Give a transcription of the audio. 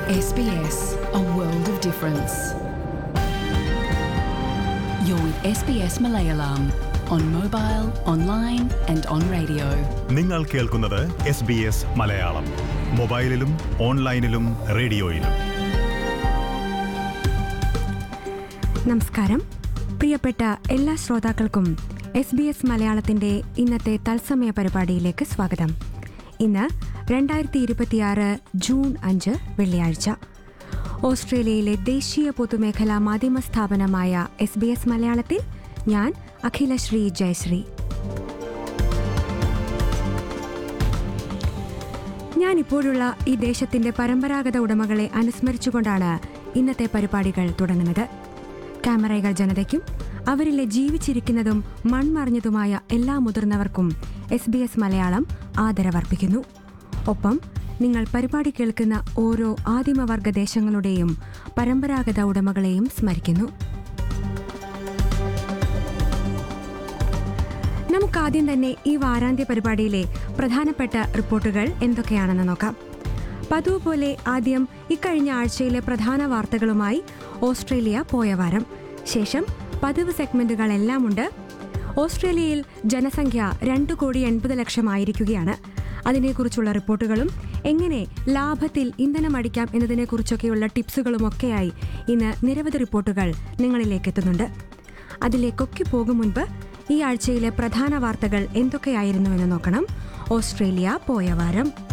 SBS, a world of difference. You're with SBS Malayalam on mobile, online, and on radio. നിങ്ങൾ കേൾക്കുന്നത് S B S Malayalam മൊബൈലിലും ഓൺലൈനിലും റേഡിയോയിലും നമസ്കാരം പ്രിയപ്പെട്ട എല്ലാ ശ്രോതാക്കൾക്കും എസ് ബി എസ് മലയാളത്തിന്റെ ഇന്നത്തെ തത്സമയ പരിപാടിയിലേക്ക് സ്വാഗതം ഇന്ന് രണ്ടായിരത്തി ഇരുപത്തിയാറ് ജൂൺ അഞ്ച് വെള്ളിയാഴ്ച ഓസ്ട്രേലിയയിലെ ദേശീയ പൊതുമേഖലാ മാധ്യമ സ്ഥാപനമായ എസ് ബി എസ് മലയാളത്തിൽ ഞാൻ അഖിലശ്രീ ജയശ്രീ ഞാൻ ഇപ്പോഴുള്ള ഈ ദേശത്തിന്റെ പരമ്പരാഗത ഉടമകളെ അനുസ്മരിച്ചുകൊണ്ടാണ് ഇന്നത്തെ പരിപാടികൾ തുടങ്ങുന്നത് ക്യാമറകൾ ജനതയ്ക്കും അവരിലെ ജീവിച്ചിരിക്കുന്നതും മൺമറിഞ്ഞതുമായ എല്ലാ മുതിർന്നവർക്കും എസ് ബി എസ് മലയാളം ആദരവർപ്പിക്കുന്നു ഒപ്പം നിങ്ങൾ പരിപാടി കേൾക്കുന്ന ഓരോ ആദിമവർഗ ദേശങ്ങളുടെയും പരമ്പരാഗത ഉടമകളെയും സ്മരിക്കുന്നു നമുക്കാദ്യം തന്നെ ഈ വാരാന്ത്യ പരിപാടിയിലെ പ്രധാനപ്പെട്ട റിപ്പോർട്ടുകൾ എന്തൊക്കെയാണെന്ന് നോക്കാം പതിവ് പോലെ ആദ്യം ഇക്കഴിഞ്ഞ ആഴ്ചയിലെ പ്രധാന വാർത്തകളുമായി ഓസ്ട്രേലിയ പോയ വാരം ശേഷം പതിവ് സെഗ്മെന്റുകളെല്ലാം ഉണ്ട് ഓസ്ട്രേലിയയിൽ ജനസംഖ്യ രണ്ട് കോടി എൺപത് ലക്ഷമായിരിക്കുകയാണ് അതിനെക്കുറിച്ചുള്ള റിപ്പോർട്ടുകളും എങ്ങനെ ലാഭത്തിൽ ഇന്ധനം അടിക്കാം എന്നതിനെക്കുറിച്ചൊക്കെയുള്ള ടിപ്സുകളുമൊക്കെയായി ഇന്ന് നിരവധി റിപ്പോർട്ടുകൾ നിങ്ങളിലേക്ക് എത്തുന്നുണ്ട് അതിലേക്കൊക്കെ പോകും മുൻപ് ഈ ആഴ്ചയിലെ പ്രധാന വാർത്തകൾ എന്തൊക്കെയായിരുന്നുവെന്ന് നോക്കണം ഓസ്ട്രേലിയ പോയ വാരം